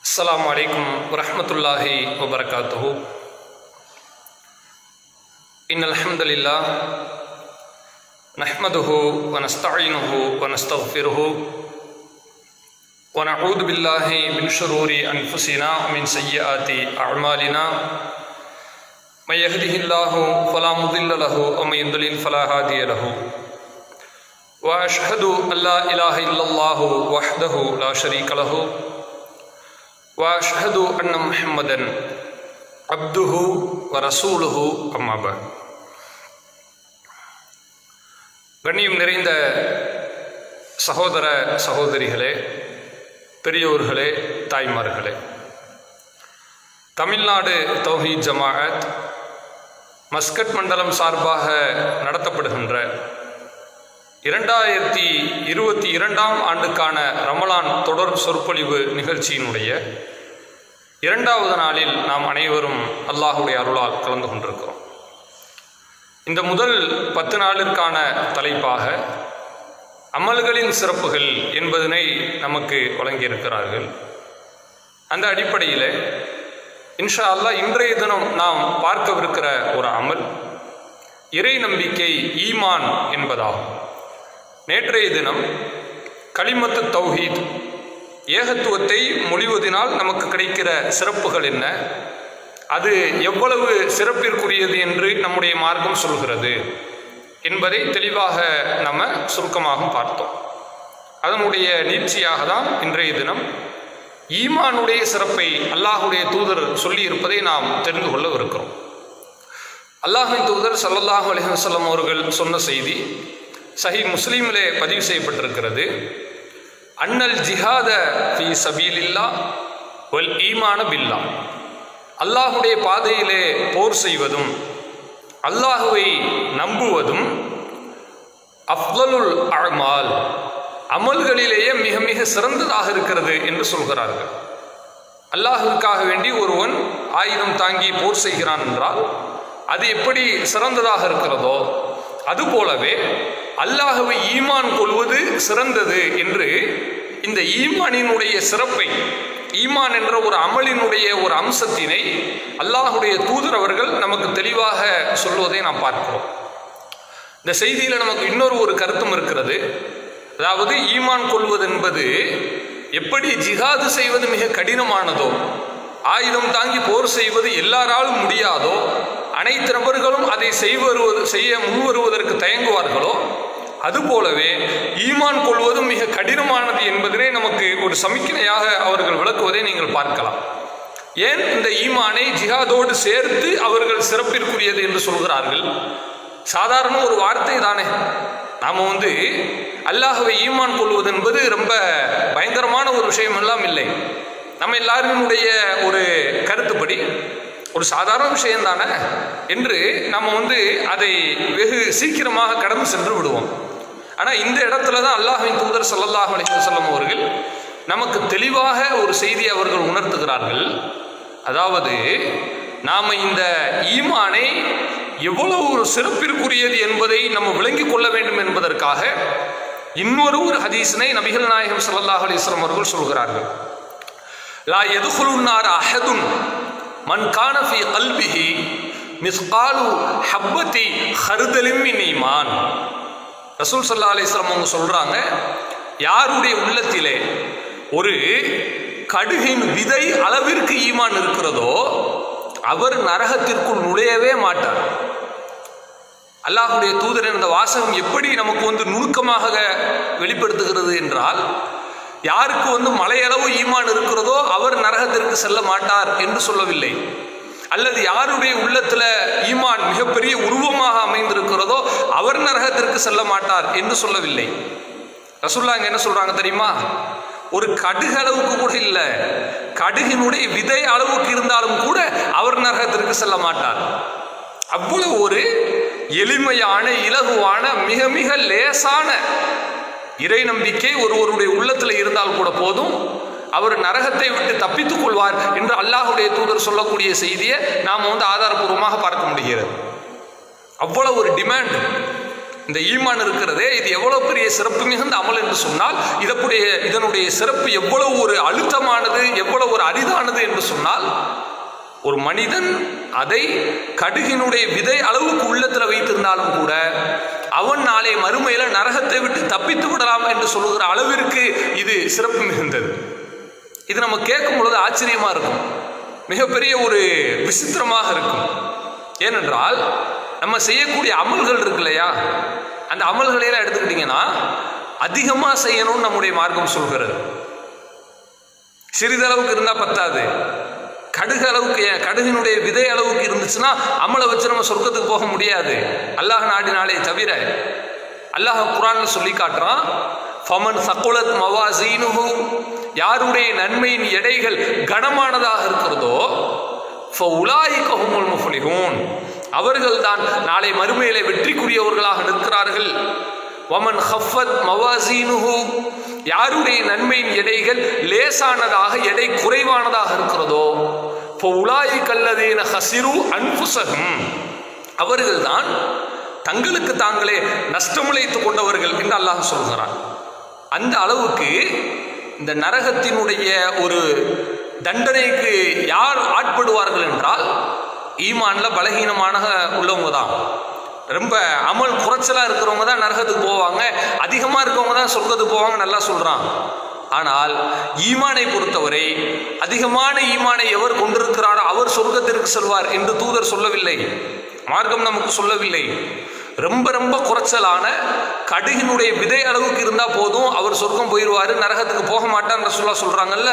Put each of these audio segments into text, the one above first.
السلام عليكم ورحمة الله وبركاته إن الحمد لله نحمده ونستعينه ونستغفره ونعوذ بالله من شرور أنفسنا ومن سيئات أعمالنا من يهده الله فلا مضل له ومن يضلل فلا هادي له وأشهد أن لا إله إلا الله وحده لا شريك له واشهد ان محمدا عبده ورسوله اما بعد கண்ணியம் நிறைந்த சகோதர சகோதரிகளே பெரியோர்களே தாய்மார்களே தமிழ்நாடு தௌஹீத் ஜமாஅத் மஸ்கட் மண்டலம் சார்பாக நடத்தப்படுகின்ற இரண்டாயிரத்தி இருபத்தி இரண்டாம் ஆண்டுக்கான ரமலான் தொடர் சொற்பொழிவு நிகழ்ச்சியினுடைய இரண்டாவது நாளில் நாம் அனைவரும் அல்லாஹுடைய அருளால் கலந்து கொண்டிருக்கிறோம் இந்த முதல் பத்து நாளிற்கான தலைப்பாக அமல்களின் சிறப்புகள் என்பதனை நமக்கு வழங்கியிருக்கிறார்கள் அந்த அடிப்படையில் இன்ஷா அல்லாஹ் இன்றைய தினம் நாம் பார்க்கவிருக்கிற ஒரு அமல் இறை நம்பிக்கை ஈமான் என்பதாகும் நேற்றைய தினம் களிமத்து தௌஹீத் ஏகத்துவத்தை மொழிவதினால் நமக்கு கிடைக்கிற சிறப்புகள் என்ன அது எவ்வளவு சிறப்பிற்குரியது என்று நம்முடைய மார்க்கம் சொல்கிறது என்பதை தெளிவாக நம்ம சுருக்கமாக பார்த்தோம் அதனுடைய நீட்சியாக தான் இன்றைய தினம் ஈமானுடைய சிறப்பை அல்லாஹுடைய தூதர் சொல்லி இருப்பதை நாம் தெரிந்து கொள்ள இருக்கிறோம் அல்லாஹின் தூதர் சல்லல்லாஹு அலஹி வல்லம் அவர்கள் சொன்ன செய்தி சஹி முஸ்லீமிலே பதிவு செய்யப்பட்டிருக்கிறது அன்னல் ஜிஹாத ஃபி சபீலில்லா வல் ஈமான பில்லா அல்லாஹுடைய பாதையிலே போர் செய்வதும் அல்லாஹுவை நம்புவதும் அஃதலுல் அழ்மால் அமல்களிலேயே மிக மிக சிறந்ததாக இருக்கிறது என்று சொல்கிறார்கள் அல்லாஹுக்காக வேண்டி ஒருவன் ஆயுதம் தாங்கி போர் செய்கிறான் என்றால் அது எப்படி சிறந்ததாக இருக்கிறதோ அதுபோலவே அல்லாஹுவை ஈமான் கொள்வது சிறந்தது என்று இந்த ஈமானினுடைய சிறப்பை ஈமான் என்ற ஒரு அமலினுடைய ஒரு அம்சத்தினை அல்லாஹுடைய தூதர் அவர்கள் நமக்கு தெளிவாக சொல்வதை நாம் பார்க்கிறோம் இந்த செய்தியில் நமக்கு இன்னொரு ஒரு கருத்தும் இருக்கிறது அதாவது ஈமான் கொள்வது என்பது எப்படி ஜிஹாது செய்வது மிக கடினமானதோ ஆயுதம் தாங்கி போர் செய்வது எல்லாராலும் முடியாதோ அனைத்து நபர்களும் அதை செய்வருவது செய்ய முன்வருவதற்கு தயங்குவார்களோ அதுபோலவே ஈமான் கொள்வதும் மிக கடினமானது என்பதனை நமக்கு ஒரு சமிக்ஞையாக அவர்கள் விளக்குவதை நீங்கள் பார்க்கலாம் ஏன் இந்த ஈமானை ஜிஹாதோடு சேர்த்து அவர்கள் சிறப்பிற்குரியது என்று சொல்கிறார்கள் சாதாரண ஒரு வார்த்தை தானே நாம் வந்து அல்லாஹவை ஈமான் கொள்வது என்பது ரொம்ப பயங்கரமான ஒரு விஷயம் எல்லாம் இல்லை நம்ம எல்லாருடைய ஒரு கருத்துப்படி ஒரு சாதாரண விஷயம் தானே என்று நம்ம வந்து அதை வெகு சீக்கிரமாக கடந்து சென்று விடுவோம் ஆனால் இந்த இடத்துல தான் அல்லாஹின் தூதர் சல்லல்லாஹ் அலிவசல்லம் அவர்கள் நமக்கு தெளிவாக ஒரு செய்தி அவர்கள் உணர்த்துகிறார்கள் அதாவது நாம் இந்த ஈமானை எவ்வளவு ஒரு சிறப்பிற்குரியது என்பதை நம்ம விளங்கிக் கொள்ள வேண்டும் என்பதற்காக இன்னொரு ஒரு ஹதீஸினை நபிகள் நாயகம் சல்லாஹ் அலிஸ்லாம் அவர்கள் சொல்கிறார்கள் லா எதுகுலுன்னார் அஹதுன் மன் கானஃபி கல்பிஹி மிஸ்காலு ஹப்பத்தி ஹருதலிம் ஈமான் ரசூல் சல்லா அலிஸ்லாம் அவங்க சொல்கிறாங்க யாருடைய உள்ளத்திலே ஒரு கடுகின் விதை அளவிற்கு ஈமான் இருக்கிறதோ அவர் நரகத்திற்குள் நுழையவே மாட்டார் அல்லாஹுடைய தூதர் இந்த வாசகம் எப்படி நமக்கு வந்து நுணுக்கமாக வெளிப்படுத்துகிறது என்றால் யாருக்கு வந்து மலையளவு ஈமான் இருக்கிறதோ அவர் நரகத்திற்கு செல்ல மாட்டார் என்று சொல்லவில்லை அல்லது யாருடைய உள்ளத்துல ஈமான் மிகப்பெரிய உருவமாக அமைந்திருக்கிறதோ அவர் நரகத்திற்கு செல்ல மாட்டார் என்று சொல்லவில்லை ரசுல்லாங்க என்ன சொல்றாங்க தெரியுமா ஒரு கடுகு அளவுக்கு கூட இல்லை கடுகினுடைய விதை அளவுக்கு இருந்தாலும் கூட அவர் நரகத்திற்கு செல்ல மாட்டார் அவ்வளவு ஒரு எளிமையான இலகுவான மிக மிக லேசான இறை நம்பிக்கை ஒருவருடைய உள்ளத்தில் இருந்தால் கூட போதும் அவர் நரகத்தை விட்டு தப்பித்துக் கொள்வார் என்று அல்லாஹுடைய தூதர் சொல்லக்கூடிய செய்தியை நாம் வந்து ஆதாரபூர்வமாக பார்க்க முடிகிறது அவ்வளவு ஒரு டிமாண்ட் இந்த ஈமான் இருக்கிறதே இது எவ்வளவு பெரிய சிறப்பு மிகுந்த அமல் என்று சொன்னால் இதனுடைய இதனுடைய சிறப்பு எவ்வளவு ஒரு அழுத்தமானது எவ்வளவு ஒரு அரிதானது என்று சொன்னால் ஒரு மனிதன் அதை கடுகினுடைய விதை அளவுக்கு உள்ளத்தில் வைத்திருந்தாலும் கூட அவன் நாளை மறுமையில நரகத்தை விட்டு தப்பித்து விடலாம் என்று சொல்லுகிற அளவிற்கு இது சிறப்பு மிகுந்தது இது நம்ம கேட்கும் பொழுது ஆச்சரியமா இருக்கும் மிகப்பெரிய ஒரு விசித்திரமாக இருக்கும் ஏனென்றால் நம்ம செய்யக்கூடிய அமல்கள் இருக்கு இல்லையா அந்த அமல்களையெல்லாம் எடுத்துக்கிட்டிங்கன்னா அதிகமாக செய்யணும்னு நம்முடைய மார்க்கம் சொல்கிறது சிறிதளவுக்கு இருந்தால் பத்தாது கடுகு அளவுக்கு ஏன் கடுகினுடைய விதை அளவுக்கு இருந்துச்சுன்னா அமலை வச்சு நம்ம சொர்க்கத்துக்கு போக முடியாது அல்லாஹ் நாடினாலே தவிர அல்லாஹ் குரான்ல சொல்லி காட்டுறான் ஃபமன் சக்குலத் மவாசீனுஹு யாருடைய நன்மையின் எடைகள் கனமானதாக இருக்கிறதோ உலாயிகஹுமுல் முஃப்லிஹூன் அவர்கள்தான் நாளை மறுமையிலே வெற்றிக்குரியவர்களாக நிற்கிறார்கள் வமன் ஹஃபத் மவாசீனுஹு யாருடைய நன்மையின் எடைகள் லேசானதாக எடை குறைவானதாக இருக்கிறதோ இப்போ உலாயி கல்லதேன ஹசிரு அன்புசகம் அவர்கள்தான் தங்களுக்கு தாங்களே நஷ்டமுளைத்துக் கொண்டவர்கள் என்று அல்லாஹ் சொல்கிறான் அந்த அளவுக்கு இந்த நரகத்தினுடைய ஒரு தண்டனைக்கு யார் ஆட்படுவார்கள் என்றால் ஈமான்ல பலகீனமான உள்ளவங்க தான் ரொம்ப அமல் குறைச்சலா இருக்கிறவங்க தான் நரகத்துக்கு போவாங்க அதிகமா இருக்கவங்க தான் சொர்க்கத்துக்கு போவாங்க நல்லா சொல்றான் ஆனால் ஈமானை பொறுத்தவரை அதிகமான ஈமானை எவர் கொண்டிருக்கிறாரோ அவர் சொர்க்கத்திற்கு செல்வார் என்று தூதர் சொல்லவில்லை மார்க்கம் நமக்கு சொல்லவில்லை ரொம்ப ரொம்ப குறைச்சலான கடுகினுடைய விதை அளவுக்கு இருந்தா போதும் அவர் சொர்க்கம் போயிடுவாரு நரகத்துக்கு போக மாட்டான்னு சொல்ல சொல்றாங்கல்ல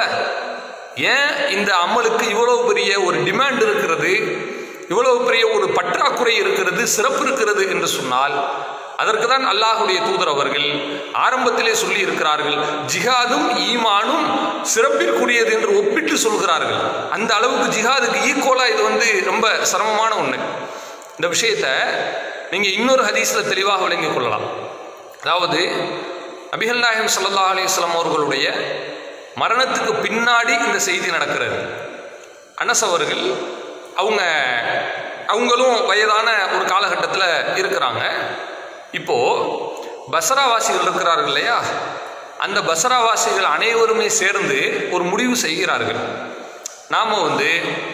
ஏன் இந்த அமலுக்கு இவ்வளவு பெரிய ஒரு டிமாண்ட் இருக்கிறது இவ்வளவு பெரிய ஒரு பற்றாக்குறை இருக்கிறது சிறப்பு இருக்கிறது என்று சொன்னால் அதற்கு தான் அல்லாஹுடைய தூதர் அவர்கள் ஆரம்பத்திலே சொல்லி இருக்கிறார்கள் ஜிஹாதும் ஈமானும் சிறப்பிற்குரியது என்று ஒப்பிட்டு சொல்கிறார்கள் அந்த அளவுக்கு ஜிஹாதுக்கு ஈக்குவலா இது வந்து ரொம்ப சிரமமான ஒன்று இந்த விஷயத்த நீங்க இன்னொரு ஹதீஸ்ல தெளிவாக விளங்கிக் கொள்ளலாம் அதாவது நபிகள் நாயகம் சல்லா அலிஸ்லாம் அவர்களுடைய மரணத்துக்கு பின்னாடி இந்த செய்தி நடக்கிறது அனஸ் அவர்கள் அவங்க அவங்களும் வயதான ஒரு காலகட்டத்தில் இருக்கிறாங்க இப்போ பசராவாசிகள் இருக்கிறார்கள் இல்லையா அந்த பசராவாசிகள் அனைவருமே சேர்ந்து ஒரு முடிவு செய்கிறார்கள் நாம் வந்து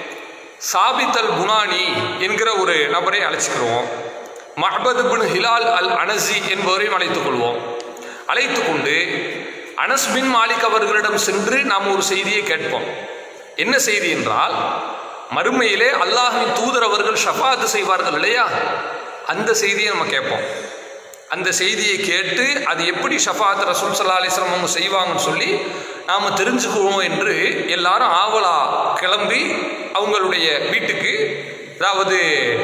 சாபித் அல் புனானி என்கிற ஒரு நபரை அழைச்சிக்கிறோம் மஹபத் பின் ஹிலால் அல் அனசி என்பவரையும் அழைத்துக் கொள்வோம் அழைத்து கொண்டு அனஸ் பின் மாலிக் அவர்களிடம் சென்று நாம் ஒரு செய்தியை கேட்போம் என்ன செய்தி என்றால் மறுமையிலே அல்லாஹின் தூதர் அவர்கள் ஷஃபாத்து செய்வார்கள் இல்லையா அந்த செய்தியை நம்ம கேட்போம் அந்த செய்தியை கேட்டு அது எப்படி ஷஃபாத் ரசூல் சல்லா அலிஸ்லாம் அவங்க செய்வாங்கன்னு சொல்லி நாம் தெரிஞ்சுக்குவோம் என்று எல்லாரும் ஆவலா கிளம்பி அவங்களுடைய வீட்டுக்கு அதாவது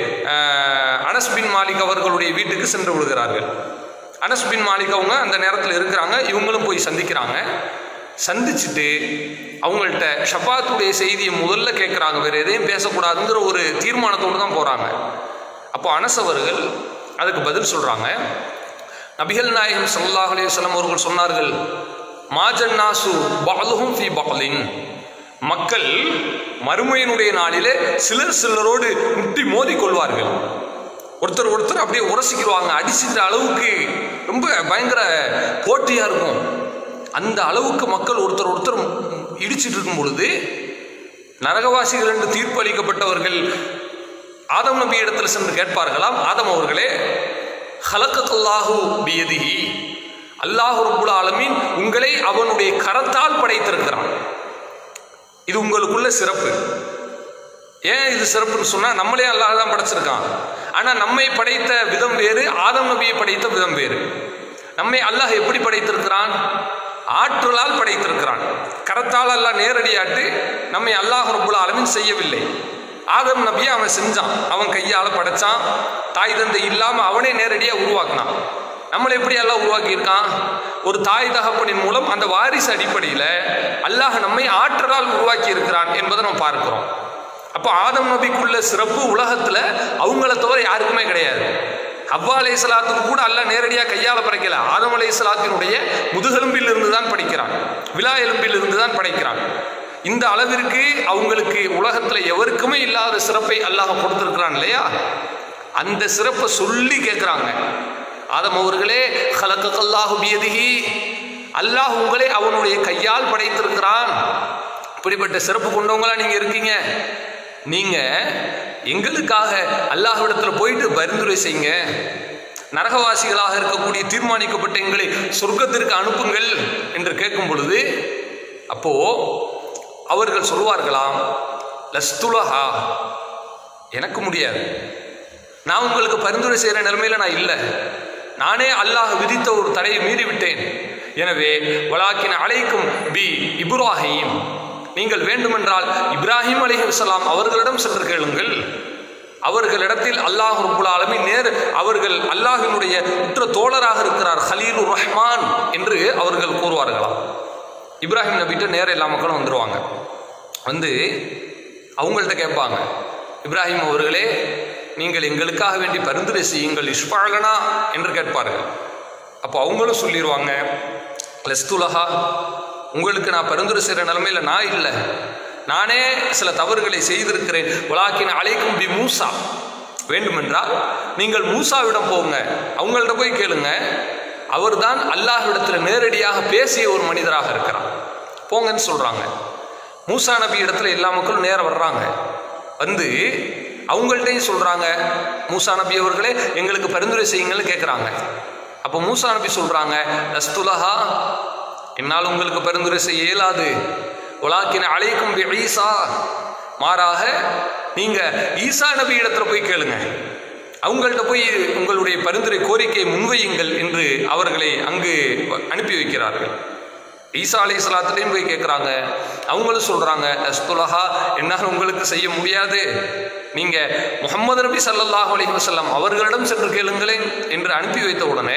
அனஸ் பின் மாலிக் அவர்களுடைய வீட்டுக்கு சென்று விடுகிறார்கள் அனஸ் பின் மாலிக் அவங்க அந்த நேரத்தில் இருக்கிறாங்க இவங்களும் போய் சந்திக்கிறாங்க சந்திச்சுட்டு அவங்கள்ட்ட ஷபாத்துடைய செய்தியை முதல்ல கேட்குறாங்க வேறு எதையும் பேசக்கூடாதுங்கிற ஒரு தீர்மானத்தோடு தான் போகிறாங்க அப்போ அனஸ் அவர்கள் அதுக்கு பதில் சொல்கிறாங்க நபிகள் நாயகம் சல்லாஹ் அலையம் அவர்கள் சொன்னார்கள் மாஜன்னாசு பாலுகும் ஃபி பாலின் மக்கள் மறுமையினுடைய நாளிலே சிலர் சிலரோடு முட்டி மோதி கொள்வார்கள் ஒருத்தர் ஒருத்தர் அப்படியே உரசிக்கிடுவாங்க அடிச்சிட்ட அளவுக்கு ரொம்ப பயங்கர போட்டியாக இருக்கும் அந்த அளவுக்கு மக்கள் ஒருத்தர் ஒருத்தர் இடிச்சிட்டு இருக்கும் பொழுது நரகவாசிகள் என்று தீர்ப்பு அளிக்கப்பட்டவர்கள் ஆதம் நபி இடத்துல சென்று கேட்பார்களாம் ஆதம் அவர்களே ஹலக்கல்லாஹு பியதிஹி அல்லாஹு ரபுல் ஆலமீன் உங்களை அவனுடைய கரத்தால் படைத்திருக்கிறான் இது உங்களுக்குள்ள சிறப்பு ஏன் இது சிறப்புன்னு சொன்னா நம்மளே அல்லாஹ் தான் படைச்சிருக்கான் ஆனா நம்மை படைத்த விதம் வேறு ஆதம் நபியை படைத்த விதம் வேறு நம்மை அல்லாஹ் எப்படி படைத்திருக்கிறான் ஆற்றலால் படைத்திருக்கிறான் கரத்தால் அல்லாஹ் நேரடியாட்டு நம்மை அல்லாஹ் ரபுல் ஆலமின் செய்யவில்லை ஆதம் நபியை அவன் செஞ்சான் அவன் கையால் படைச்சான் தாய் தந்தை இல்லாமல் அவனே நேரடியாக உருவாக்கினான் நம்மளை எப்படி எல்லாம் உருவாக்கியிருக்கான் ஒரு தாய் தகப்பனின் மூலம் அந்த வாரிசு அடிப்படையில் அல்லாஹ் நம்மை ஆற்றலால் உருவாக்கி இருக்கிறான் என்பதை நம்ம பார்க்கிறோம் அப்போ ஆதம் நபிக்குள்ள சிறப்பு உலகத்தில் அவங்கள தவிர யாருக்குமே கிடையாது அவ்வா அலை சலாத்துக்கு கூட அல்ல நேரடியாக கையால் படைக்கல ஆதம் அலை சலாத்தினுடைய முதுகெலும்பில் இருந்து தான் படைக்கிறான் விழா எலும்பில் இருந்து தான் படைக்கிறான் இந்த அளவிற்கு அவங்களுக்கு உலகத்தில் எவருக்குமே இல்லாத சிறப்பை அல்லாஹ் கொடுத்துருக்கிறான் இல்லையா அந்த சிறப்பை சொல்லி கேட்குறாங்க ஆதம் அவர்களே ஹலக்கல்லாஹு பியதிஹி அல்லாஹ் உங்களை அவனுடைய கையால் படைத்திருக்கிறான் இப்படிப்பட்ட சிறப்பு கொண்டவங்களா நீங்க இருக்கீங்க நீங்க எங்களுக்காக அல்லாஹ்விடத்துல போயிட்டு பரிந்துரை செய்யுங்க நரகவாசிகளாக இருக்கக்கூடிய தீர்மானிக்கப்பட்ட எங்களை சொர்க்கத்திற்கு அனுப்புங்கள் என்று கேட்கும் பொழுது அப்போ அவர்கள் சொல்வார்களாம் லஸ்துலஹா எனக்கு முடியாது நான் உங்களுக்கு பரிந்துரை செய்கிற நிலைமையில நான் இல்லை நானே அல்லாஹ் விதித்த ஒரு தடையை மீறி விட்டேன் எனவே வலாக்கின் அழைக்கும் பி இப்ராஹிம் நீங்கள் வேண்டுமென்றால் இப்ராஹிம் அலிஹலாம் அவர்களிடம் சென்று கேளுங்கள் அவர்களிடத்தில் அல்லாஹ் ரபுல் ஆலமின் நேர் அவர்கள் அல்லாஹினுடைய உற்ற தோழராக இருக்கிறார் ஹலீலுர் ரஹ்மான் என்று அவர்கள் கூறுவார்களாம் இப்ராஹிம் நபிட்ட நேர எல்லா மக்களும் வந்துருவாங்க வந்து அவங்கள்ட்ட கேட்பாங்க இப்ராஹிம் அவர்களே நீங்கள் எங்களுக்காக வேண்டி பரிந்துரை செய்யுங்கள் இஷ்பாகனா என்று கேட்பார்கள் அப்போ அவங்களும் சொல்லிடுவாங்க லெஸ்துலஹா உங்களுக்கு நான் பரிந்துரை செய்கிற நிலைமையில் நான் இல்லை நானே சில தவறுகளை செய்திருக்கிறேன் உலாக்கின் அழைக்கும் பி மூசா வேண்டுமென்றால் நீங்கள் மூசாவிடம் போங்க அவங்கள்ட்ட போய் கேளுங்க அவர்தான் அல்லாஹ்விடத்தில் நேரடியாக பேசிய ஒரு மனிதராக இருக்கிறார் போங்கன்னு சொல்றாங்க மூசா நபி இடத்துல எல்லா மக்களும் நேரம் வர்றாங்க வந்து அவங்கள்ட்டையும் சொல்றாங்க மூசா நபி அவர்களே எங்களுக்கு பரிந்துரை செய்யுங்கள்னு கேட்குறாங்க அப்போ மூசா நபி சொல்றாங்க நஸ்துலஹா என்னால் உங்களுக்கு பரிந்துரை செய்ய இயலாது உலாக்கின அழைக்கும் பி ஈசா மாறாக நீங்க ஈசா நபி இடத்துல போய் கேளுங்க அவங்கள்ட்ட போய் உங்களுடைய பரிந்துரை கோரிக்கையை முன்வையுங்கள் என்று அவர்களை அங்கு அனுப்பி வைக்கிறார்கள் ஈசா அலி சலாத்துலேயும் போய் கேட்குறாங்க அவங்களும் சொல்கிறாங்க அஸ்துலஹா என்னால் உங்களுக்கு செய்ய முடியாது நீங்கள் முகமது நபி சல்லல்லாஹு அலைஹி வஸல்லம் அவர்களிடம் சென்று கேளுங்களேன் என்று அனுப்பி வைத்த உடனே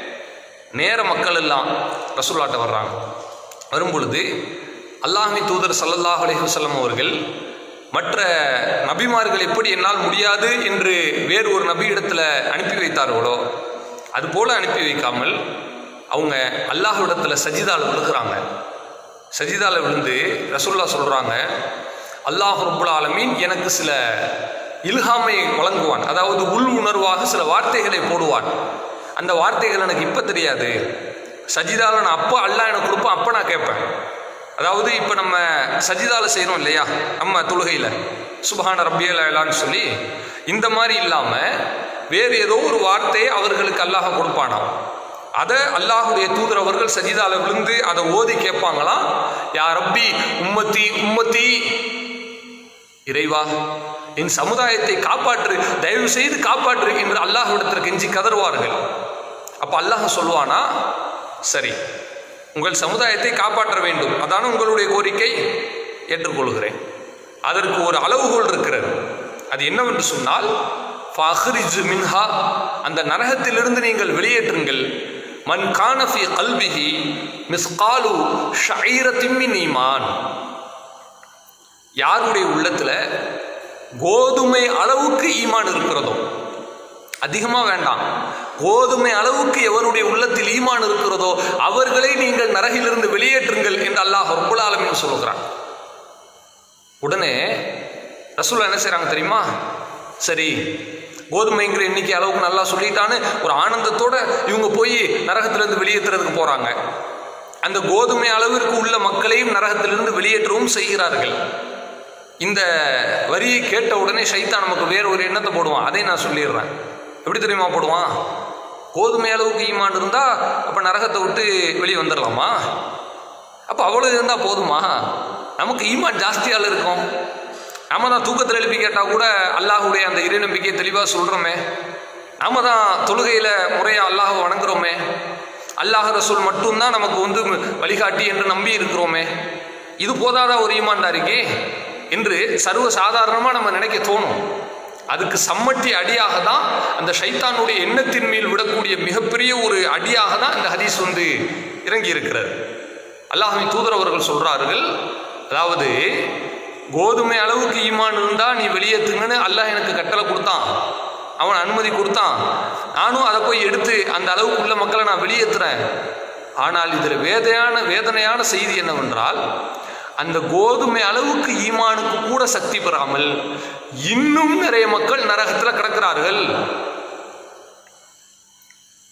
நேர மக்கள் எல்லாம் ரசூல்லாட்ட வர்றாங்க வரும்பொழுது அல்லாஹ்வின் தூதர் சல்லல்லாஹு அலைஹி வஸல்லம் அவர்கள் மற்ற நபிமார்கள் எப்படி என்னால் முடியாது என்று வேறு ஒரு நபியிடத்தில் அனுப்பி வைத்தார்களோ அதுபோல அனுப்பி வைக்காமல் அவங்க அல்லாஹ்விடத்தில் சஜிதால விழுகிறாங்க சஜிதால விழுந்து ரசூல்லா சொல்கிறாங்க அல்லாஹ் ரப்புல் ஆலமீன் எனக்கு சில இல்ஹாமை வழங்குவான் அதாவது உள் உணர்வாக சில வார்த்தைகளை போடுவான் அந்த வார்த்தைகள் எனக்கு இப்போ தெரியாது சஜிதால நான் அப்போ அல்லாஹ் எனக்கு கொடுப்பேன் அப்போ நான் கேட்பேன் அதாவது இப்போ நம்ம சஜிதால செய்கிறோம் இல்லையா நம்ம தொழுகையில் சுபஹான ரப்பியல் அலான்னு சொல்லி இந்த மாதிரி இல்லாமல் வேறு ஏதோ ஒரு வார்த்தையை அவர்களுக்கு அல்லாஹ் கொடுப்பானாம் அதை அல்லாஹுடைய தூதர் அவர்கள் சஜிதால விழுந்து அதை ஓதி கேட்பாங்களாம் யா ரப்பி உம்மத்தி உம்மத்தி இறைவா என் சமுதாயத்தை காப்பாற்று தயவு செய்து காப்பாற்று என்று அல்லாஹ்விடத்தில் கெஞ்சி கதறுவார்கள் அப்ப அல்லாஹ் சொல்லுவானா சரி உங்கள் சமுதாயத்தை காப்பாற்ற வேண்டும் அதான உங்களுடைய கோரிக்கை ஏற்றுக்கொள்கிறேன் அதற்கு ஒரு அளவுகோல் இருக்கிறது அது என்னவென்று சொன்னால் ஃபஹ்ரிஜ் மின்ஹா அந்த நரகத்திலிருந்து நீங்கள் வெளியேற்றுங்கள் மன் கானஃபி கல்பிஹி மிஸ்காலு ஷைரத்தின் ஈமான் யாருடைய உள்ளத்துல கோதுமை அளவுக்கு ஈமான் இருக்கிறதோ அதிகமாக வேண்டாம் கோதுமை அளவுக்கு எவருடைய உள்ளத்தில் ஈமான் இருக்கிறதோ அவர்களை நீங்கள் நரகிலிருந்து வெளியேற்றுங்கள் என்று அல்லாஹ் ரப்புல் ஆலமீன் சொல்லுகிறான் உடனே ரசூல் என்ன செய்றாங்க தெரியுமா சரி கோதுமைங்கிற எண்ணிக்கை அளவுக்கு நல்லா சொல்லிட்டான்னு ஒரு ஆனந்தத்தோட இவங்க போய் நரகத்திலிருந்து வெளியேற்றுறதுக்கு போறாங்க அந்த கோதுமை அளவிற்கு உள்ள மக்களையும் நரகத்திலிருந்து வெளியேற்றவும் செய்கிறார்கள் இந்த வரியை கேட்ட உடனே சைத்தான் நமக்கு வேற ஒரு எண்ணத்தை போடுவான் அதை நான் சொல்லிடுறேன் எப்படி தெரியுமா போடுவான் கோதுமை அளவுக்கு ஈமான் இருந்தா அப்ப நரகத்தை விட்டு வெளியே வந்துடலாமா அப்ப அவ்வளவு இருந்தா போதுமா நமக்கு ஈமான் ஜாஸ்தியால இருக்கும் நாம தான் தூக்கத்தில் எழுப்பி கேட்டால் கூட அல்லாஹுடைய அந்த இறை நம்பிக்கையை தெளிவாக சொல்கிறோமே நாம தான் தொழுகையில் முறையாக அல்லாஹ் வணங்குறோமே அல்லாஹ் ரசூல் மட்டும்தான் நமக்கு வந்து வழிகாட்டி என்று நம்பி இருக்கிறோமே இது போதாதா ஒரு ஈமான்தாரிக்கு என்று சர்வ சாதாரணமாக நம்ம நினைக்க தோணும் அதுக்கு சம்மட்டி அடியாக தான் அந்த ஷைத்தானுடைய எண்ணத்தின் மேல் விடக்கூடிய மிகப்பெரிய ஒரு அடியாக தான் இந்த ஹதீஸ் வந்து இறங்கி இருக்கிறது அல்லாஹின் தூதர் அவர்கள் சொல்றார்கள் அதாவது கோதுமை அளவுக்கு ஈமான் இருந்தா நீ வெளியேற்றுங்கன்னு அல்லாஹ் எனக்கு கட்டளை கொடுத்தான் அவன் அனுமதி கொடுத்தான் நானும் அதை போய் எடுத்து அந்த அளவுக்கு உள்ள மக்களை நான் வெளியேற்றுறேன் ஆனால் இதில் வேதையான வேதனையான செய்தி என்னவென்றால் அந்த கோதுமை அளவுக்கு ஈமானுக்கு கூட சக்தி பெறாமல் இன்னும் நிறைய மக்கள் நரகத்தில் கிடக்கிறார்கள்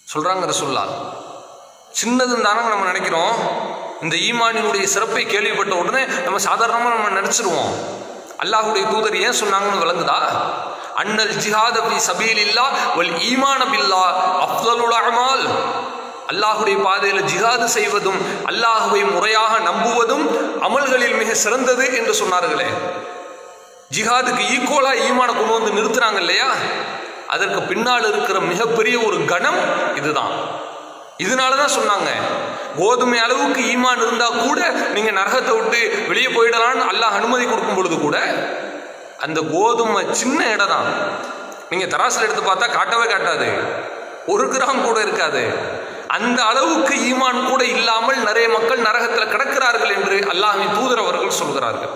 சொல்றாங்க ரசுல்லா சின்னதுன்னு தானங்க நம்ம நினைக்கிறோம் இந்த ஈமானினுடைய சிறப்பை கேள்விப்பட்ட உடனே நம்ம சாதாரணமாக நம்ம நினைச்சிருவோம் அல்லாஹுடைய தூதர் ஏன் சொன்னாங்கன்னு விளங்குதா அன்னல் ஜிஹாத பி சபீல் இல்லா வல் ஈமான பில்லா அஃதலுல் அமால் அல்லாஹுடைய பாதையில் ஜிஹாது செய்வதும் அல்லாஹுவை முறையாக நம்புவதும் அமல்களில் மிக சிறந்தது என்று சொன்னார்களே ஜிஹாதுக்கு ஈக்குவலா ஈமான கொண்டு வந்து நிறுத்துறாங்க இல்லையா அதற்கு பின்னால் இருக்கிற மிகப்பெரிய ஒரு கணம் இதுதான் இதனால தான் சொன்னாங்க கோதுமை அளவுக்கு ஈமான் இருந்தா கூட நீங்க நரகத்தை விட்டு வெளியே போயிடலாம்னு அல்லாஹ் அனுமதி கொடுக்கும் பொழுது கூட அந்த கோதுமை சின்ன இடம் தான் நீங்க தராசில் எடுத்து பார்த்தா காட்டவே காட்டாது ஒரு கிராம் கூட இருக்காது அந்த அளவுக்கு ஈமான் கூட இல்லாமல் நிறைய மக்கள் நரகத்தில் கிடக்கிறார்கள் என்று அல்லாஹின் தூதர் அவர்கள் சொல்கிறார்கள்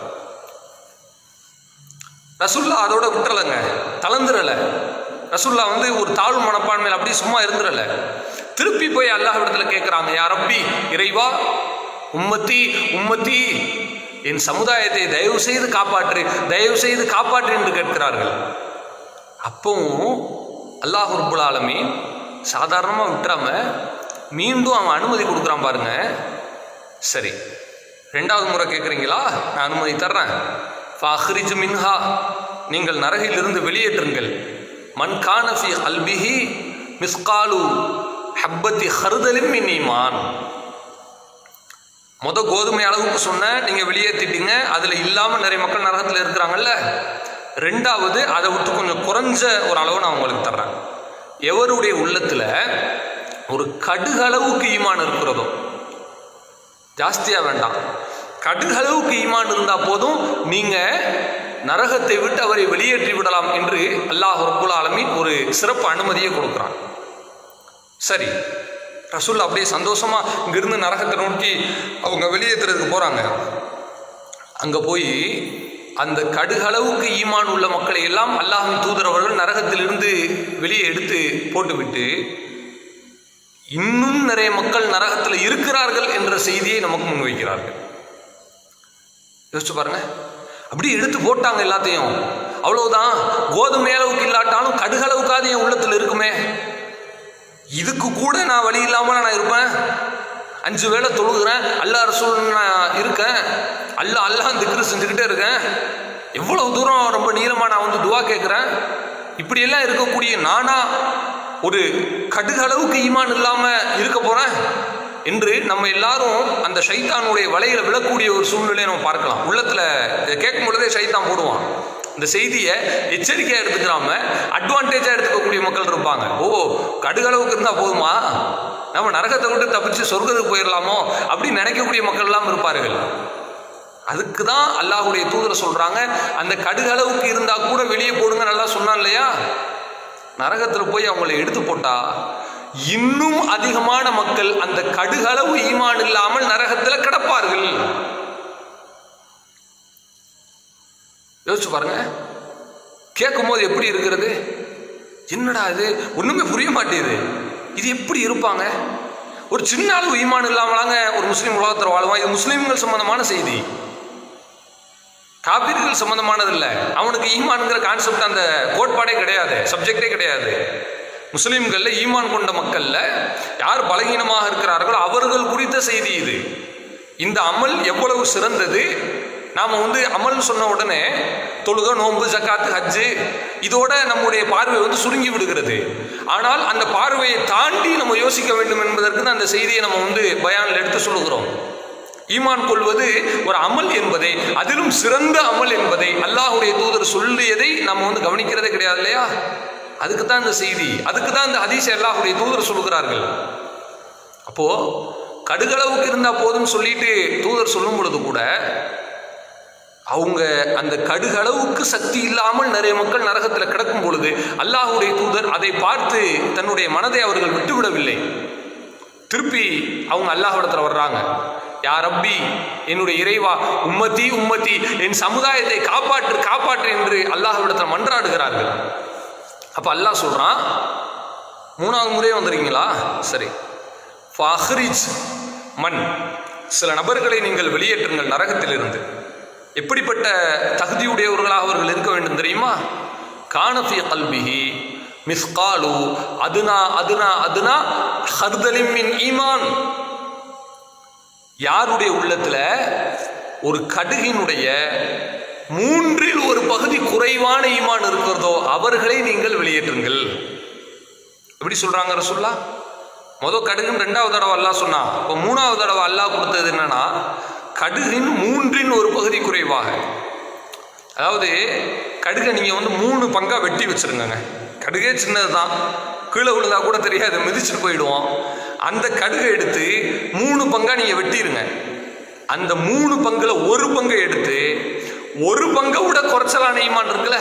ரசுல்லா அதோட விட்டுறலைங்க தளர்ந்துடல ரசுல்லா வந்து ஒரு தாழ்வு மனப்பான்மையில் அப்படி சும்மா இருந்துடல திருப்பி போய் அல்லாஹ் இடத்துல கேட்குறாங்க யார் ரப்பி இறைவா உம்மத்தி உம்மத்தி என் சமுதாயத்தை தயவு செய்து காப்பாற்று தயவு செய்து காப்பாற்று என்று கேட்கிறார்கள் அப்பவும் அல்லாஹ் ரப்புல் ஆலமீன் சாதாரணமாக விட்டுறாம மீண்டும் அவன் அனுமதி கொடுக்குறான் பாருங்க சரி ரெண்டாவது முறை கேட்குறீங்களா நான் அனுமதி தர்றேன் ஃபாஹ்ரிஜ் மின்ஹா நீங்கள் நரகிலிருந்து வெளியேற்றுங்கள் மன் கானஃபி அல்பிஹி மிஸ்காலு ஹப்பத்தி ஹர்தலின் மின் ஈமான் முத கோதுமை அளவுக்கு சொன்ன நீங்கள் வெளியேற்றிட்டீங்க அதில் இல்லாமல் நிறைய மக்கள் நரகத்தில் இருக்கிறாங்கல்ல ரெண்டாவது அதை விட்டு கொஞ்சம் குறைஞ்ச ஒரு அளவு நான் உங்களுக்கு தர்றேன் எவருடைய உள்ளத்தில் ஒரு கடுகளவுக்கு ஈமான் இருக்கிறதோ ஜாஸ்தியாக வேண்டாம் கடுகளவுக்கு ஈமான் இருந்தால் போதும் நீங்கள் நரகத்தை விட்டு அவரை வெளியேற்றி விடலாம் என்று அல்லாஹ் ரப்புல் ஆலமீன் ஒரு சிறப்பு அனுமதியை கொடுக்குறான் சரி ரசூல் அப்படியே சந்தோஷமா இங்கிருந்து நரகத்தை நோக்கி அவங்க வெளியேற்றுறதுக்கு போறாங்க அங்க போய் அந்த கடுகளவுக்கு ஈமான் உள்ள மக்களை எல்லாம் அல்லாஹின் தூதர் அவர்கள் நரகத்திலிருந்து வெளியே எடுத்து போட்டுவிட்டு இன்னும் நிறைய மக்கள் நரகத்தில் இருக்கிறார்கள் என்ற செய்தியை நமக்கு முன்வைக்கிறார்கள் யோசிச்சு பாருங்க அப்படி எடுத்து போட்டாங்க எல்லாத்தையும் அவ்வளவுதான் கோதுமை அளவுக்கு இல்லாட்டாலும் கடுகளவுக்காவது என் உள்ளத்தில் இருக்குமே இதுக்கு கூட நான் வழி இல்லாமல் நான் இருப்பேன் அஞ்சு வேளை தொழுகிறேன் அல்லா ரசூல் நான் இருக்கேன் அல்ல அல்லாஹ் திக்ரு செஞ்சுக்கிட்டே இருக்கேன் எவ்வளவு தூரம் ரொம்ப நீளமாக நான் வந்து துவா கேட்குறேன் இப்படியெல்லாம் இருக்கக்கூடிய நானா ஒரு கடுகளவுக்கு ஈமான் இல்லாமல் இருக்க போகிறேன் என்று நம்ம எல்லாரும் அந்த சைத்தானுடைய வலையில விழக்கூடிய ஒரு சூழ்நிலையை நம்ம பார்க்கலாம் உள்ளத்தில் இதை கேட்கும் பொழுதே சைத்தான் போடுவான் இந்த செய்தியை எச்சரிக்கையாக எடுத்துக்கிறாம அட்வான்டேஜாக எடுத்துக்கக்கூடிய மக்கள் இருப்பாங்க ஓ கடுகளவுக்கு இருந்தால் போதுமா நம்ம நரகத்தை விட்டு தப்பிச்சு சொர்க்கத்துக்கு போயிடலாமோ அப்படின்னு நினைக்கக்கூடிய மக்கள் எல்லாம் இருப்பார்கள் அதுக்கு தான் அல்லாஹுடைய தூதர் சொல்றாங்க அந்த கடுகளவுக்கு இருந்தா கூட வெளியே போடுங்க நல்லா சொன்னான் இல்லையா நரகத்தில் போய் அவங்கள எடுத்து போட்டா இன்னும் அதிகமான மக்கள் அந்த கடுகளவு ஈமான் இல்லாமல் நரகத்தில் கிடப்பார்கள் யோசிச்சு பாருங்க கேட்கும் போது எப்படி இருக்கிறது என்னடா இது ஒண்ணுமே புரிய மாட்டேது இது எப்படி இருப்பாங்க ஒரு சின்ன அளவு ஈமான் இல்லாமலாங்க ஒரு முஸ்லீம் உலகத்தில் வாழ்வான் இது முஸ்லீம்கள் சம்பந்தமான செய்தி காப்பீர்கள் சம்பந்தமானது இல்லை அவனுக்கு ஈமான்ங்கிற கான்செப்ட் அந்த கோட்பாடே கிடையாது சப்ஜெக்டே கிடையாது முஸ்லீம்கள்ல ஈமான் கொண்ட மக்கள்ல யார் பலகீனமாக இருக்கிறார்களோ அவர்கள் குறித்த செய்தி இது இந்த அமல் எவ்வளவு சிறந்தது நாம் வந்து அமல்னு சொன்ன உடனே தொழுக நோன்பு ஜக்காத்து ஹஜ்ஜு இதோட நம்முடைய பார்வை வந்து சுருங்கி விடுகிறது ஆனால் அந்த பார்வையை தாண்டி நம்ம யோசிக்க வேண்டும் என்பதற்கு தான் அந்த செய்தியை நம்ம வந்து பயானில் எடுத்து சொல்லுகிறோம் ஈமான் கொள்வது ஒரு அமல் என்பதை அதிலும் சிறந்த அமல் என்பதை அல்லாஹுடைய தூதர் சொல்லியதை நம்ம வந்து கவனிக்கிறதே கிடையாது இல்லையா அதுக்கு தான் இந்த செய்தி அதுக்கு தான் இந்த ஹதீஸ் அல்லாஹுடைய தூதர் சொல்கிறார்கள் அப்போ கடுகளவுக்கு இருந்தா போதும்னு சொல்லிட்டு தூதர் சொல்லும் பொழுது கூட அவங்க அந்த கடுகளவுக்கு சக்தி இல்லாமல் நிறைய மக்கள் நரகத்தில் கிடக்கும் பொழுது அல்லாஹுடைய தூதர் அதை பார்த்து தன்னுடைய மனதை அவர்கள் விட்டுவிடவில்லை திருப்பி அவங்க அல்லாஹ்விடத்தில் வர்றாங்க யா ரப்பி என்னுடைய இறைவா உம்மத்தி உம்மத்தி என் சமுதாயத்தை காப்பாற்று காப்பாற்று என்று அல்லாஹ்விடத்தில் மன்றாடுகிறார்கள் அப்ப அல்லாஹ் சொல்றான் மூணாவது முறையே வந்திருக்கீங்களா சரி ஃபஹ்ரிஜ் மண் சில நபர்களை நீங்கள் வெளியேற்றுங்கள் நரகத்திலிருந்து எப்படிப்பட்ட தகுதியுடையவர்களாக அவர்கள் இருக்க வேண்டும் தெரியுமா கானஃபி கல்பிஹி மிஸ்காலு அதுனா அதுனா அதுனா ஹர்தலின் மின் ஈமான் யாருடைய உள்ளத்துல ஒரு கடுகினுடைய மூன்றில் ஒரு பகுதி குறைவான ஈமான் இருக்கிறதோ அவர்களை நீங்கள் வெளியேற்றுங்கள் எப்படி சொல்றாங்க ரசுல்லா முதல் கடுகுன்னு ரெண்டாவது தடவை அல்லாஹ் சொன்னா இப்போ மூணாவது தடவை அல்லாஹ் கொடுத்தது என்னன்னா கடுகின் மூன்றின் ஒரு பகுதி குறைவாக அதாவது கடுகை நீங்கள் வந்து மூணு பங்கா வெட்டி வச்சிருங்கங்க கடுகே சின்னது தான் கீழே விழுந்தா கூட தெரியாது மிதிச்சுட்டு போயிடுவோம் அந்த கடுகை எடுத்து மூணு பங்கா நீங்கள் வெட்டிடுங்க அந்த மூணு பங்குல ஒரு பங்கை எடுத்து ஒரு பங்கை விட குறைச்சலான ஈமான் இருக்குல்ல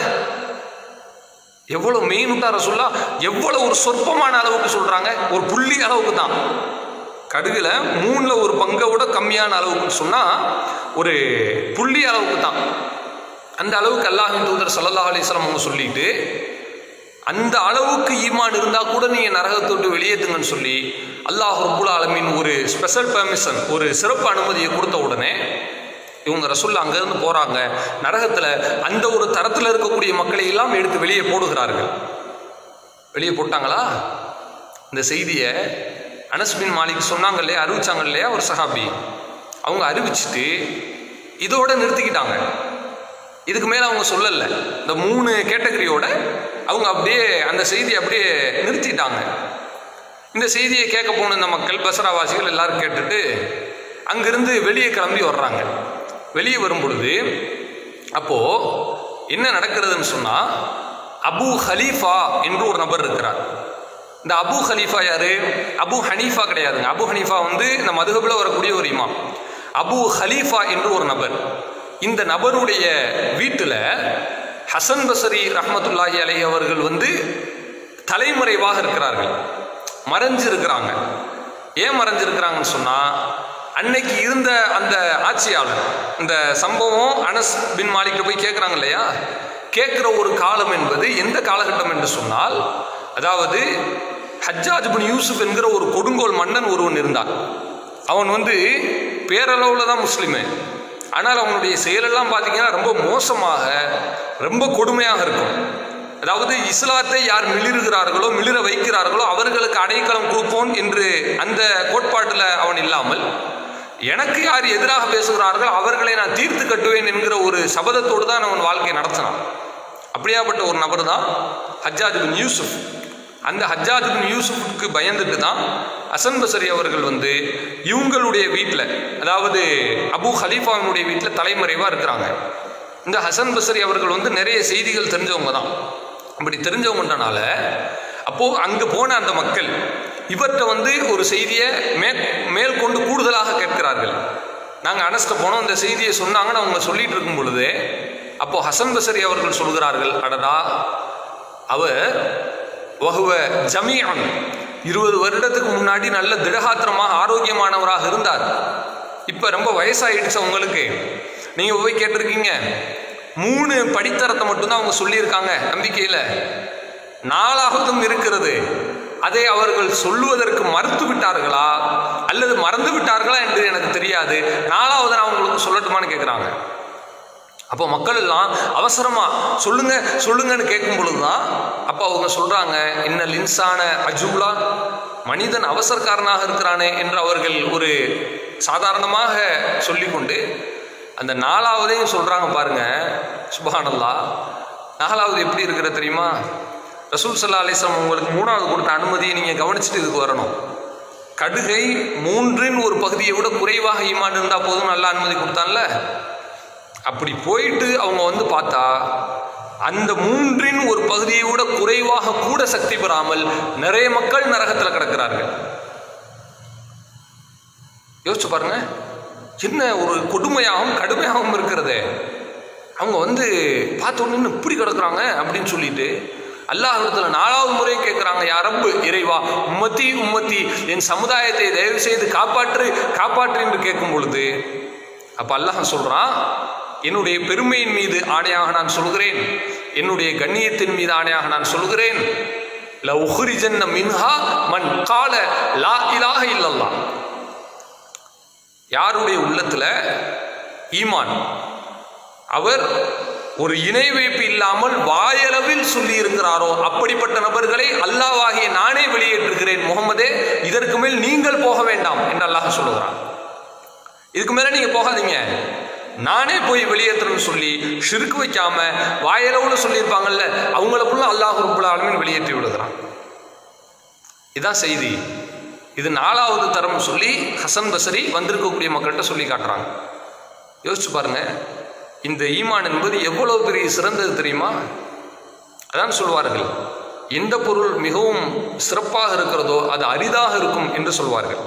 எவ்வளவு மெயினுட்டார சொல்லா எவ்வளவு ஒரு சொற்பமான அளவுக்கு சொல்றாங்க ஒரு புள்ளி அளவுக்கு தான் கடுகுல மூணுல ஒரு பங்கை விட கம்மியான அளவுக்கு சொன்னா ஒரு புள்ளி அளவுக்கு தான் அந்த அளவுக்கு அல்லாஹின் தூதர் சல்லல்லா அலிஸ்லாம் அவங்க சொல்லிட்டு அந்த அளவுக்கு ஈமான் இருந்தா கூட நீங்க நரகத்தை விட்டு வெளியேற்றுங்கன்னு சொல்லி அல்லாஹ் ரப்புல் ஆலமீன் ஒரு ஸ்பெஷல் பெர்மிஷன் ஒரு சிறப்பு அனுமதியை கொடுத்த உடனே இவங்க ரசுல்லா அங்கேருந்து போறாங்க நரகத்துல அந்த ஒரு தரத்தில் இருக்கக்கூடிய மக்களை எல்லாம் எடுத்து வெளியே போடுகிறார்கள் வெளியே போட்டாங்களா இந்த செய்தியை அனஸ் பின் மாலிக் சொன்னாங்க இல்லையா அறிவிச்சாங்க இல்லையா ஒரு சஹாபி அவங்க அறிவிச்சிட்டு இதோட நிறுத்திக்கிட்டாங்க இதுக்கு மேலே அவங்க சொல்லலை இந்த மூணு கேட்டகரியோட அவங்க அப்படியே அந்த செய்தியை அப்படியே நிறுத்திட்டாங்க இந்த செய்தியை கேட்க போன இந்த மக்கள் பசராவாசிகள் எல்லாரும் கேட்டுட்டு அங்கிருந்து வெளியே கிளம்பி வர்றாங்க வெளியே வரும் பொழுது அப்போ என்ன நடக்கிறதுன்னு சொன்னா அபு ஹலீஃபா என்று ஒரு நபர் இருக்கிறார் இந்த அபு ஹலீஃபா யாரு அபு ஹனீஃபா கிடையாதுங்க அபு ஹனீஃபா வந்து இந்த மதுகபில் வரக்கூடிய ஒரு இமாம் அபு ஹலீஃபா என்று ஒரு நபர் இந்த நபருடைய வீட்டில் ஹசன் பசரி ரஹமத்துல்லாஹி அலை அவர்கள் வந்து தலைமறைவாக இருக்கிறார்கள் மறைஞ்சு இருக்கிறாங்க ஏன் மறைஞ்சிருக்கிறாங்கன்னு சொன்னா அன்னைக்கு இருந்த அந்த ஆட்சியாளர் இந்த சம்பவம் அனஸ் பின் மாலிக்கிட்ட போய் கேட்குறாங்க இல்லையா கேட்குற ஒரு காலம் என்பது எந்த காலகட்டம் என்று சொன்னால் அதாவது ஹஜ்ஜாஜ் பின் யூசுப் என்கிற ஒரு கொடுங்கோல் மன்னன் ஒருவன் இருந்தான் அவன் வந்து பேரளவில் தான் முஸ்லீமு ஆனால் அவனுடைய செயலெல்லாம் பார்த்தீங்கன்னா ரொம்ப மோசமாக ரொம்ப கொடுமையாக இருக்கும் அதாவது இஸ்லாத்தை யார் மிளிருகிறார்களோ மிளிர வைக்கிறார்களோ அவர்களுக்கு அடைக்கலம் கொடுப்போம் என்று அந்த கோட்பாட்டில் அவன் இல்லாமல் எனக்கு யார் எதிராக பேசுகிறார்களோ அவர்களை நான் தீர்த்து கட்டுவேன் என்கிற ஒரு சபதத்தோடு தான் அவன் வாழ்க்கையை நடத்தினான் அப்படியாப்பட்ட ஒரு நபர் தான் ஹஜ்ஜாஜ் பின் யூசுப் அந்த ஹஜ்ஜாஜ் பின் யூசுஃபுக்கு பயந்துட்டு தான் அசன் பசரி அவர்கள் வந்து இவங்களுடைய வீட்டில் அதாவது அபு ஹலீஃபாவினுடைய வீட்டில் தலைமறைவாக இருக்கிறாங்க இந்த ஹசன் பசரி அவர்கள் வந்து நிறைய செய்திகள் தெரிஞ்சவங்க தான் அப்படி தெரிஞ்சவங்கன்றனால அப்போது அங்கே போன அந்த மக்கள் இவர்கிட்ட வந்து ஒரு செய்தியை மே மேல் கொண்டு கூடுதலாக கேட்கிறார்கள் நாங்கள் அனஸ்ட போனோம் இந்த செய்தியை சொன்னாங்கன்னு அவங்க சொல்லிட்டு இருக்கும் பொழுது அப்போ ஹசன் பசரி அவர்கள் சொல்கிறார்கள் அடடா அவர் வகுவ ஜமீஅன் இருபது வருடத்துக்கு முன்னாடி நல்ல திடகாத்திரமாக ஆரோக்கியமானவராக இருந்தார் இப்போ ரொம்ப வயசாயிடுச்சு உங்களுக்கு நீங்கள் போய் கேட்டிருக்கீங்க மூணு படித்தரத்தை மட்டும்தான் அவங்க சொல்லியிருக்காங்க நம்பிக்கையில் நாலாவதும் இருக்கிறது அதை அவர்கள் சொல்லுவதற்கு மறுத்து விட்டார்களா அல்லது மறந்து விட்டார்களா என்று எனக்கு தெரியாது நாலாவது நான் உங்களுக்கு சொல்லட்டுமான்னு கேட்குறாங்க அப்போ மக்கள் எல்லாம் அவசரமா சொல்லுங்க சொல்லுங்கன்னு கேட்கும் பொழுதுதான் அப்போ அவங்க சொல்றாங்க இன்னல் இன்சான அஜூலா மனிதன் அவசரக்காரனாக இருக்கிறானே என்று அவர்கள் ஒரு சாதாரணமாக சொல்லிக்கொண்டு அந்த நாலாவதையும் சொல்றாங்க பாருங்க சுபஹானல்லா நாலாவது எப்படி இருக்கிற தெரியுமா ரசூல் சல்லா அலிஸ்லாம் உங்களுக்கு மூணாவது கொடுத்த அனுமதியை நீங்கள் கவனிச்சுட்டு இதுக்கு வரணும் கடுகை மூன்றின் ஒரு பகுதியை விட குறைவாக ஈமான் இருந்தால் போதும் நல்ல அனுமதி கொடுத்தான்ல அப்படி போயிட்டு அவங்க வந்து பார்த்தா அந்த மூன்றின் ஒரு பகுதியை விட குறைவாக கூட சக்தி பெறாமல் நிறைய மக்கள் நரகத்தில் கிடக்கிறார்கள் யோசிச்சு பாருங்க என்ன ஒரு கொடுமையாகவும் கடுமையாகவும் இருக்கிறதே அவங்க வந்து பார்த்த உடனே இப்படி கிடக்குறாங்க அப்படின்னு சொல்லிட்டு அல்லாஹத்தில் நாலாவது முறை கேட்குறாங்க யாரப்பு இறைவா உம்மத்தி உம்மத்தி என் சமுதாயத்தை தயவு செய்து காப்பாற்று காப்பாற்று என்று கேட்கும் பொழுது அப்போ அல்லாஹ் சொல்கிறான் என்னுடைய பெருமையின் மீது ஆணையாக நான் சொல்கிறேன் என்னுடைய கண்ணியத்தின் மீது ஆணையாக நான் சொல்கிறேன் ல உஹ்ரிஜன்ன மின்ஹா மன் கால லா இலாஹ இல்லல்லா யாருடைய உள்ளத்துல ஈமான் அவர் ஒரு இணை வைப்பு இல்லாமல் வாயளவில் சொல்லி இருக்கிறாரோ அப்படிப்பட்ட நபர்களை அல்லாஹ்வாகிய நானே வெளியேற்றுகிறேன் முகமதே இதற்கு மேல் நீங்கள் போக வேண்டாம் என்று அல்லாஹ் சொல்லுகிறான் இதுக்கு மேல நீங்க போகாதீங்க நானே போய் வெளியேற்றுறேன்னு சொல்லி ஷிருக்கு வைக்காம வாயளவுல சொல்லியிருப்பாங்கல்ல அவங்களுக்குள்ள அல்லாஹ் ரப்புல் ஆலமீன் வெளியேற்றி விடுகிறான் இதான் செய்தி இது நாலாவது தரம் சொல்லி ஹசன் பசரி வந்திருக்கக்கூடிய மக்கள்கிட்ட சொல்லி காட்டுறாங்க யோசிச்சு பாருங்க இந்த ஈமான் என்பது எவ்வளவு பெரிய சிறந்தது தெரியுமா அதான் சொல்வார்கள் எந்த பொருள் மிகவும் சிறப்பாக இருக்கிறதோ அது அரிதாக இருக்கும் என்று சொல்வார்கள்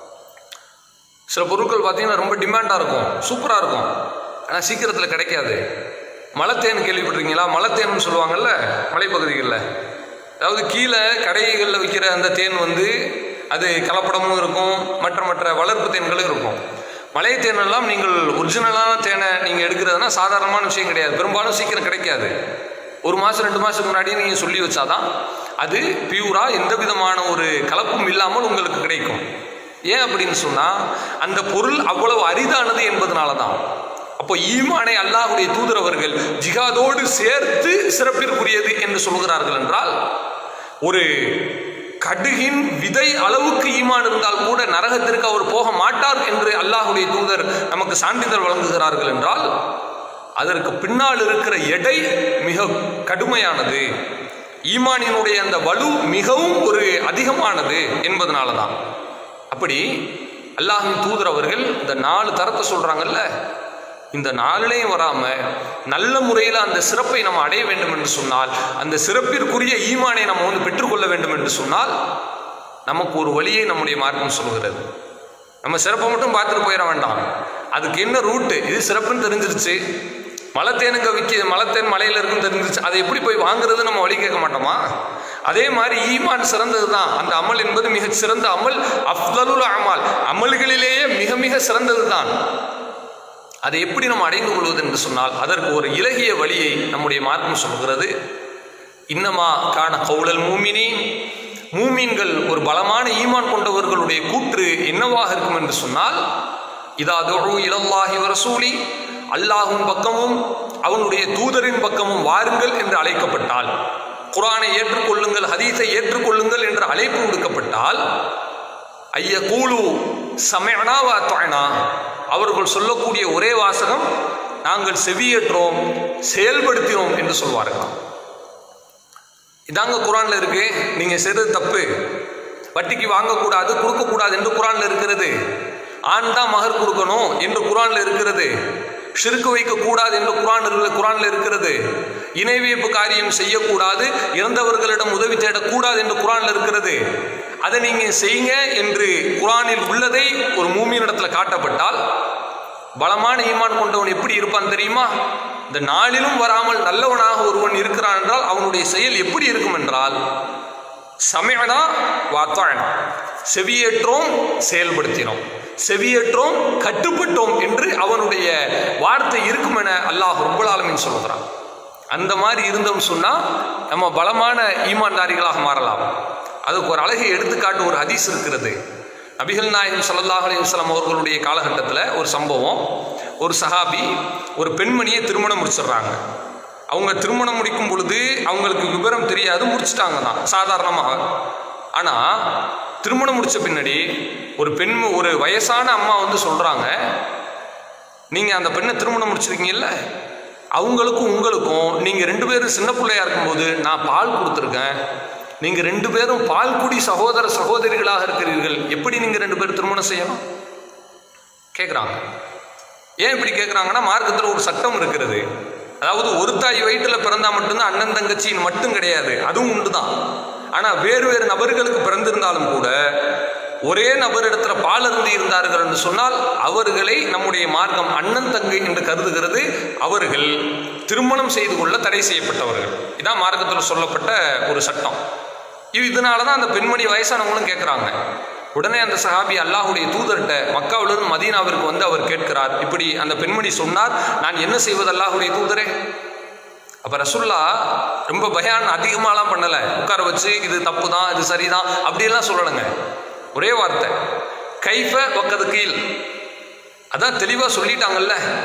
சில பொருட்கள் பார்த்தீங்கன்னா ரொம்ப டிமாண்டாக இருக்கும் சூப்பராக இருக்கும் ஆனால் சீக்கிரத்தில் கிடைக்காது மலைத்தேன் கேள்விப்பட்டிருக்கீங்களா மலைத்தேன்னு சொல்லுவாங்கல்ல மலைப்பகுதிகளில் அதாவது கீழே கடைகளில் விற்கிற அந்த தேன் வந்து அது கலப்படமும் இருக்கும் மற்ற மற்ற வளர்ப்பு தேன்களும் இருக்கும் மலை தேனெல்லாம் நீங்கள் ஒரிஜினலான தேனை நீங்கள் எடுக்கிறதுனா சாதாரணமான விஷயம் கிடையாது பெரும்பாலும் சீக்கிரம் கிடைக்காது ஒரு மாதம் ரெண்டு மாதத்துக்கு முன்னாடியே நீங்கள் சொல்லி வச்சாதான் அது பியூராக எந்த விதமான ஒரு கலப்பும் இல்லாமல் உங்களுக்கு கிடைக்கும் ஏன் அப்படின்னு சொன்னால் அந்த பொருள் அவ்வளவு அரிதானது என்பதனால தான் அப்போ ஈமானை அல்லாஹுடைய தூதரவர்கள் ஜிகாதோடு சேர்த்து சிறப்பிற்குரியது என்று சொல்கிறார்கள் என்றால் ஒரு கடுகின் விதை அளவுக்கு ஈமான் இருந்தால் கூட நரகத்திற்கு அவர் போக மாட்டார் என்று அல்லாஹுடைய தூதர் நமக்கு சான்றிதழ் வழங்குகிறார்கள் என்றால் அதற்கு பின்னால் இருக்கிற எடை மிக கடுமையானது ஈமானினுடைய அந்த வலு மிகவும் ஒரு அதிகமானது என்பதனால தான் அப்படி அல்லாஹின் தூதர் அவர்கள் இந்த நாலு தரத்தை சொல்றாங்கல்ல இந்த நாளிலையும் வராம நல்ல முறையில் அந்த சிறப்பை நம்ம அடைய வேண்டும் என்று சொன்னால் அந்த சிறப்பிற்குரிய ஈமானை நம்ம வந்து பெற்றுக்கொள்ள வேண்டும் என்று சொன்னால் நமக்கு ஒரு வழியை நம்முடைய மார்க்கம் சொல்கிறது நம்ம சிறப்பை மட்டும் பார்த்துட்டு போயிட வேண்டாம் அதுக்கு என்ன ரூட்டு இது சிறப்புன்னு தெரிஞ்சிருச்சு மலத்தேனுங்க விற்க மலத்தேன் மலையில் இருக்குன்னு தெரிஞ்சிருச்சு அதை எப்படி போய் வாங்குறது நம்ம வழி கேட்க மாட்டோமா அதே மாதிரி ஈமான் சிறந்தது தான் அந்த அமல் என்பது மிக சிறந்த அமல் அஃதலுல் அமல் அமல்களிலேயே மிக மிக சிறந்தது தான் அதை எப்படி நம்ம அடைந்து கொள்வது என்று சொன்னால் அதற்கு ஒரு இலகிய வழியை நம்முடைய மார்க்கம் சொல்கிறது இன்னமா காண கவுளல் மூமினின் மூமீன்கள் ஒரு பலமான ஈமான் கொண்டவர்களுடைய கூற்று என்னவாக இருக்கும் என்று சொன்னால் இதா தொழு இலல்லாஹி வரசூலி அல்லாஹும் பக்கமும் அவனுடைய தூதரின் பக்கமும் வாருங்கள் என்று அழைக்கப்பட்டால் குரானை ஏற்றுக்கொள்ளுங்கள் ஹதீஸை ஏற்றுக்கொள்ளுங்கள் என்று அழைப்பு விடுக்கப்பட்டால் ஐய கூலு சமயனா வாத்தாயனா அவர்கள் சொல்லக்கூடிய ஒரே வாசகம் நாங்கள் செவியேற்றோம் செயல்படுத்தினோம் என்று சொல்வார்களாம் இதாங்க குரான்ல இருக்கு நீங்க செய்தது தப்பு வட்டிக்கு வாங்கக்கூடாது கொடுக்கக்கூடாது என்று குரான்ல இருக்கிறது ஆண் தான் மகர் கொடுக்கணும் என்று குரான்ல இருக்கிறது ஷிருக்கு வைக்கக்கூடாது என்று குரான் குரான்ல இருக்கிறது இணை வைப்பு காரியம் செய்யக்கூடாது இறந்தவர்களிடம் உதவி தேடக்கூடாது என்று குரான்ல இருக்கிறது அதை நீங்க செய்யுங்க என்று குரானில் உள்ளதை ஒரு மூமியினிடத்துல காட்டப்பட்டால் பலமான ஈமான் கொண்டவன் எப்படி இருப்பான் தெரியுமா இந்த நாளிலும் வராமல் நல்லவனாக ஒருவன் இருக்கிறான் என்றால் அவனுடைய செயல் எப்படி இருக்கும் என்றால் சமயனா வாத்தாயனா செவியேற்றோம் செயல்படுத்தினோம் செவியேற்றோம் கட்டுப்பட்டோம் என்று அவனுடைய வார்த்தை இருக்கும் என அல்லாஹ் ரப்பல் ஆலமீன் சொல்கிறான் அந்த மாதிரி இருந்தோம் சொன்னா நம்ம பலமான ஈமான்தாரிகளாக மாறலாம் அதுக்கு ஒரு அழகை எடுத்துக்காட்டு ஒரு ஹதீஸ் இருக்கிறது நபிகள் நாயகம் ஸல்லல்லாஹு அலைஹி வஸல்லம் அவர்களுடைய காலகட்டத்தில் ஒரு சம்பவம் ஒரு சஹாபி ஒரு பெண்மணியை திருமணம் முடிச்சிடுறாங்க அவங்க திருமணம் முடிக்கும் பொழுது அவங்களுக்கு விவரம் தெரியாது முடிச்சிட்டாங்க தான் சாதாரணமாக ஆனால் திருமணம் முடிச்ச பின்னாடி ஒரு பெண் ஒரு வயசான அம்மா வந்து சொல்கிறாங்க நீங்கள் அந்த பெண்ணை திருமணம் முடிச்சிருக்கீங்கல்ல அவங்களுக்கும் உங்களுக்கும் நீங்கள் ரெண்டு பேரும் சின்ன பிள்ளையா இருக்கும்போது நான் பால் கொடுத்துருக்கேன் நீங்கள் ரெண்டு பேரும் பால் குடி சகோதர சகோதரிகளாக இருக்கிறீர்கள் எப்படி நீங்கள் ரெண்டு பேரும் திருமணம் செய்யணும் கேட்குறாங்க ஏன் இப்படி கேட்குறாங்கன்னா மார்க்கத்தில் ஒரு சட்டம் இருக்கிறது அதாவது ஒரு தாய் வயிற்றில் பிறந்தா மட்டும்தான் அண்ணன் தங்கச்சின்னு மட்டும் கிடையாது அதுவும் உண்டு தான் ஆனால் வேறு வேறு நபர்களுக்கு பிறந்திருந்தாலும் கூட ஒரே நபரிடத்துல பால் அருந்தி இருந்தார்கள் என்று சொன்னால் அவர்களை நம்முடைய மார்க்கம் அண்ணன் தங்கை என்று கருதுகிறது அவர்கள் திருமணம் செய்து கொள்ள தடை செய்யப்பட்டவர்கள் இதான் மார்க்கத்தில் சொல்லப்பட்ட ஒரு சட்டம் இது இதனால தான் அந்த பெண்மணி வயசானவங்களும் கேட்குறாங்க உடனே அந்த சஹாபி அல்லாஹுடைய தூதர்கிட்ட மக்காவிலிருந்து மதீனாவிற்கு வந்து அவர் கேட்கிறார் இப்படி அந்த பெண்மணி சொன்னார் நான் என்ன செய்வது அல்லாஹுடைய தூதரே அப்போ ரசுல்லா ரொம்ப பயான் அதிகமாலாம் பண்ணலை உட்கார வச்சு இது தப்பு தான் இது சரிதான் அப்படியெல்லாம் சொல்லலைங்க ஒரே வார்த்தை கைஃப வக்கது கீழ் அதான் தெளிவாக சொல்லிட்டாங்கல்ல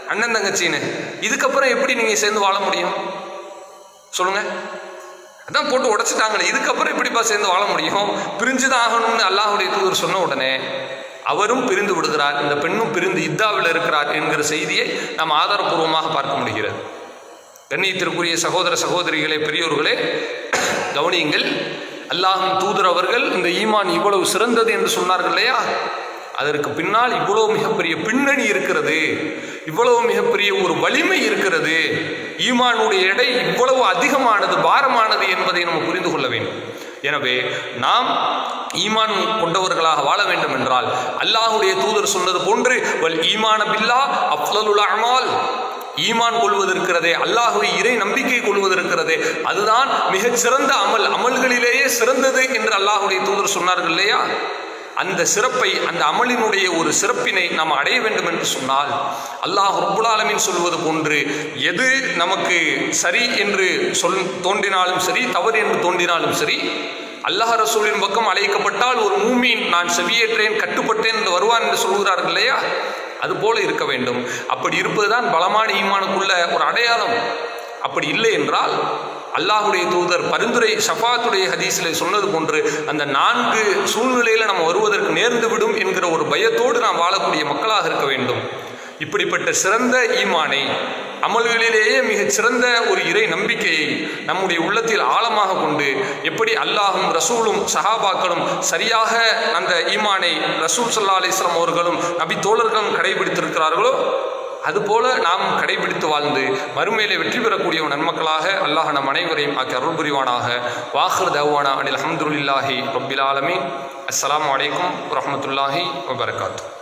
அண்ணன் தங்கச்சின்னு இதுக்கப்புறம் எப்படி நீங்கள் சேர்ந்து வாழ முடியும் சொல்லுங்க அதான் போட்டு உடைச்சிட்டாங்களே இதுக்கப்புறம் எப்படிப்பா சேர்ந்து வாழ முடியும் பிரிஞ்சு தான் ஆகணும்னு அல்லாஹுடைய தூதர் சொன்ன உடனே அவரும் பிரிந்து விடுகிறார் இந்த பெண்ணும் பிரிந்து இத்தாவில் இருக்கிறார் என்கிற செய்தியை நாம் ஆதாரபூர்வமாக பார்க்க முடிகிறது கண்ணியத்திற்குரிய சகோதர சகோதரிகளே பெரியோர்களே கவனியுங்கள் அல்லாஹின் தூதர் அவர்கள் இந்த ஈமான் இவ்வளவு சிறந்தது என்று சொன்னார்கள் இல்லையா அதற்கு பின்னால் இவ்வளவு மிகப்பெரிய பின்னணி இருக்கிறது இவ்வளவு மிகப்பெரிய ஒரு வலிமை இருக்கிறது ஈமானுடைய எடை இவ்வளவு அதிகமானது பாரமானது என்பதை நம்ம புரிந்து கொள்ள வேண்டும் எனவே நாம் ஈமான் கொண்டவர்களாக வாழ வேண்டும் என்றால் அல்லாஹுடைய தூதர் சொன்னது போன்று வல் ஈமான பில்லா அப்லலுல் அமால் ஈமான் கொள்வதற்கிறதே அல்லாஹுவை இறை நம்பிக்கை கொள்வதற்கிறதே அதுதான் மிகச் சிறந்த அமல் அமல்களிலேயே சிறந்தது என்று அல்லாஹுடைய தூதர் சொன்னார்கள் இல்லையா அந்த சிறப்பை அந்த அமலினுடைய ஒரு சிறப்பினை நாம் அடைய வேண்டும் என்று சொன்னால் அல்லாஹ் ரப்புலாலமின் சொல்வது போன்று எது நமக்கு சரி என்று சொல் தோன்றினாலும் சரி தவறு என்று தோன்றினாலும் சரி அல்லாஹ் ரசூலின் பக்கம் அழைக்கப்பட்டால் ஒரு மூமீன் நான் செவியேற்றேன் கட்டுப்பட்டேன் என்று வருவான் என்று சொல்கிறார்கள் இல்லையா அது போல இருக்க வேண்டும் அப்படி இருப்பதுதான் பலமான ஈமானுக்குள்ள ஒரு அடையாளம் அப்படி இல்லை என்றால் அல்லாஹுடைய தூதர் பரிந்துரை ஷஃபாத்துடைய ஹதீஸில் சொன்னது போன்று அந்த நான்கு சூழ்நிலையில் நம்ம வருவதற்கு நேர்ந்து விடும் என்கிற ஒரு பயத்தோடு நாம் வாழக்கூடிய மக்களாக இருக்க வேண்டும் இப்படிப்பட்ட சிறந்த ஈமானை அமல்களிலேயே மிகச் சிறந்த ஒரு இறை நம்பிக்கையை நம்முடைய உள்ளத்தில் ஆழமாக கொண்டு எப்படி அல்லாஹும் ரசூலும் சஹாபாக்களும் சரியாக அந்த ஈமானை ரசூல் சல்லா அலிஸ்லாம் அவர்களும் நபி தோழர்களும் கடைபிடித்திருக்கிறார்களோ அதுபோல நாம் கடைபிடித்து வாழ்ந்து மறுமையிலே வெற்றி பெறக்கூடிய நன்மக்களாக அல்லாஹ் நம் அனைவரையும் ஆக்கி அருள் புரிவானாக வாஹர் தவானா அனில் அஹமதுல்லாஹி ரபில் ஆலமி அஸ்லாம் வலைக்கம் வரமத்துல்லாஹி வபரகாத்து